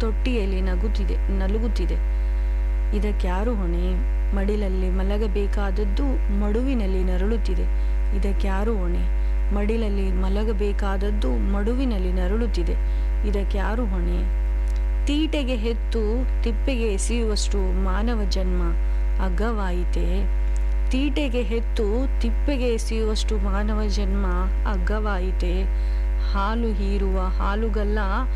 ತೊಟ್ಟಿಯಲ್ಲಿ ನಗುತ್ತಿದೆ ನಲುಗುತ್ತಿದೆ ಇದಕ್ಯಾರು ಹೊಣೆ ಮಡಿಲಲ್ಲಿ ಮಲಗಬೇಕಾದದ್ದು ಮಡುವಿನಲ್ಲಿ ನರಳುತ್ತಿದೆ ಇದಕ್ಯಾರು ಹೊಣೆ ಮಡಿಲಲ್ಲಿ ಮಲಗಬೇಕಾದದ್ದು ಮಡುವಿನಲ್ಲಿ ನರಳುತ್ತಿದೆ ಇದಕ್ಯಾರು ಹೊಣೆ ತೀಟೆಗೆ ಹೆತ್ತು ತಿಪ್ಪೆಗೆ ಎಸೆಯುವಷ್ಟು ಮಾನವ ಜನ್ಮ ಅಗ್ಗವಾಯಿತೆ ತೀಟೆಗೆ ಹೆತ್ತು ತಿಪ್ಪೆಗೆ ಎಸೆಯುವಷ್ಟು ಮಾನವ ಜನ್ಮ ಅಗ್ಗವಾಯಿತೆ ಹಾಲು ಹೀರುವ ಹಾಲುಗಲ್ಲ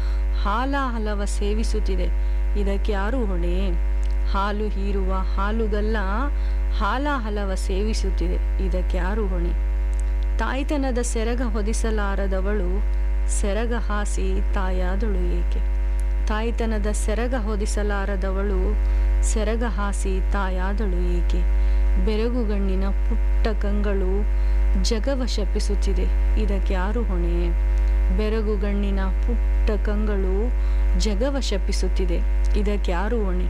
ಹಾಲಾಹಲವ ಸೇವಿಸುತ್ತಿದೆ ಇದಕ್ಯಾರು ಹೊಣೆ ಹಾಲು ಹೀರುವ ಹಾಲುಗಲ್ಲ ಹಾಲಾಹಲವ ಸೇವಿಸುತ್ತಿದೆ ಇದಕ್ಯಾರು ಹೊಣೆ ತಾಯ್ತನದ ಸೆರಗ ಹೊದಿಸಲಾರದವಳು ಸೆರಗ ಹಾಸಿ ತಾಯಾದಳು ಏಕೆ ತಾಯ್ತನದ ಸೆರಗ ಹೊದಿಸಲಾರದವಳು ಸೆರಗ ಹಾಸಿ ತಾಯಾದಳು ಏಕೆ ಬೆರಗುಗಣ್ಣಿನ ಪುಟ್ಟ ಕಂಗಳು ಜಗವ ಶಪಿಸುತ್ತಿದೆ ಇದಕ್ಯಾರು ಹೊಣೆ ಬೆರಗುಗಣ್ಣಿನ ಪುಟ್ಟ ಕಂಗಳು ಜಗವ ಶಪಿಸುತ್ತಿದೆ ಇದಕ್ಯಾರು ಹೊಣೆ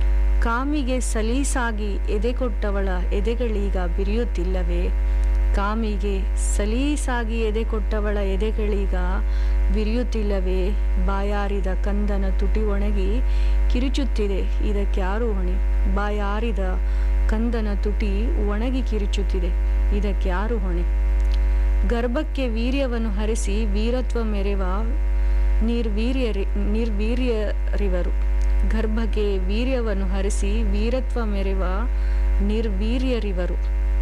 ಕಾಮಿಗೆ ಸಲೀಸಾಗಿ ಎದೆ ಕೊಟ್ಟವಳ ಎದೆಗಳೀಗ ಬಿರಿಯುತ್ತಿಲ್ಲವೇ ಕಾಮಿಗೆ ಸಲೀಸಾಗಿ ಎದೆ ಕೊಟ್ಟವಳ ಎದೆಗಳೀಗ ಬಿರಿಯುತ್ತಿಲ್ಲವೇ ಬಾಯಾರಿದ ಕಂದನ ತುಟಿ ಒಣಗಿ ಕಿರುಚುತ್ತಿದೆ ಇದಕ್ಯಾರು ಹೊಣೆ ಬಾಯಾರಿದ ಕಂದನ ತುಟಿ ಒಣಗಿ ಕಿರುಚುತ್ತಿದೆ ಇದಕ್ಯಾರು ಹೊಣೆ ಗರ್ಭಕ್ಕೆ ವೀರ್ಯವನ್ನು ಹರಿಸಿ ವೀರತ್ವ ಮೆರೆವ ನಿರ್ವೀರ್ಯರಿ ನಿರ್ವೀರ್ಯರಿವರು ಗರ್ಭಕ್ಕೆ ವೀರ್ಯವನ್ನು ಹರಿಸಿ ವೀರತ್ವ ಮೆರೆವ ನಿರ್ವೀರ್ಯರಿವರು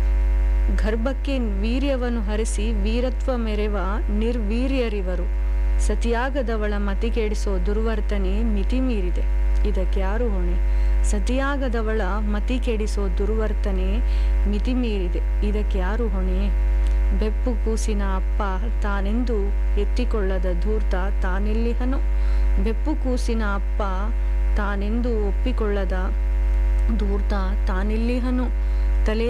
ಗರ್ಭಕ್ಕೆ ವೀರ್ಯವನ್ನು ಹರಿಸಿ ವೀರತ್ವ ಮೆರೆವ ನಿರ್ವೀರ್ಯರಿವರು ಸತಿಯಾಗದವಳ ಮತಿ ಕೆಡಿಸೋ ದುರ್ವರ್ತನೆ ಮಿತಿ ಮೀರಿದೆ ಇದಕ್ಯಾರು ಹೊಣೆ ಸತಿಯಾಗದವಳ ಮತಿ ಕೆಡಿಸೋ ದುರ್ವರ್ತನೆ ಮಿತಿ ಮೀರಿದೆ ಇದಕ್ಯಾರು ಹೊಣೆ ಬೆಪ್ಪು ಕೂಸಿನ ಅಪ್ಪ ತಾನೆಂದು ಎತ್ತಿಕೊಳ್ಳದ ಧೂರ್ತ ತಾನೆಲ್ಲಿಹನು ಬೆಪ್ಪು ಕೂಸಿನ ಅಪ್ಪ ತಾನೆಂದು ಒಪ್ಪಿಕೊಳ್ಳದ ಧೂರ್ತ ತಾನೆಲ್ಲಿಹನು